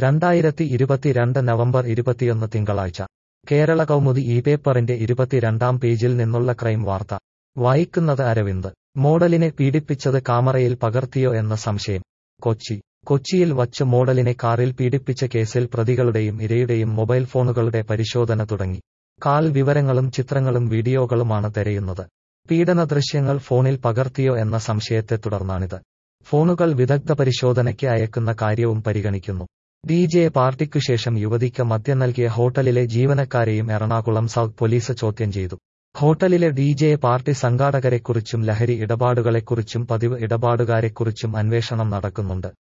രണ്ടായിരത്തി ഇരുപത്തിരണ്ട് നവംബർ ഇരുപത്തിയൊന്ന് തിങ്കളാഴ്ച കേരള കൗമുദി ഈ പേപ്പറിന്റെ ഇരുപത്തിരണ്ടാം പേജിൽ നിന്നുള്ള ക്രൈം വാർത്ത വായിക്കുന്നത് അരവിന്ദ് മോഡലിനെ പീഡിപ്പിച്ചത് കാമറയിൽ പകർത്തിയോ എന്ന സംശയം കൊച്ചി കൊച്ചിയിൽ വച്ച് മോഡലിനെ കാറിൽ പീഡിപ്പിച്ച കേസിൽ പ്രതികളുടെയും ഇരയുടെയും മൊബൈൽ ഫോണുകളുടെ പരിശോധന തുടങ്ങി കാൽ വിവരങ്ങളും ചിത്രങ്ങളും വീഡിയോകളുമാണ് തെരയുന്നത് പീഡന ദൃശ്യങ്ങൾ ഫോണിൽ പകർത്തിയോ എന്ന സംശയത്തെ തുടർന്നാണിത് ഫോണുകൾ വിദഗ്ധ പരിശോധനയ്ക്ക് അയക്കുന്ന കാര്യവും പരിഗണിക്കുന്നു ഡി ജെ പാർട്ടിക്കുശേഷം യുവതിക്ക് മദ്യം നൽകിയ ഹോട്ടലിലെ ജീവനക്കാരെയും എറണാകുളം സൗത്ത് പോലീസ് ചോദ്യം ചെയ്തു ഹോട്ടലിലെ ഡി ജെ പാർട്ടി സംഘാടകരെക്കുറിച്ചും ലഹരി ഇടപാടുകളെക്കുറിച്ചും പതിവ് ഇടപാടുകാരെക്കുറിച്ചും അന്വേഷണം നടക്കുന്നുണ്ട്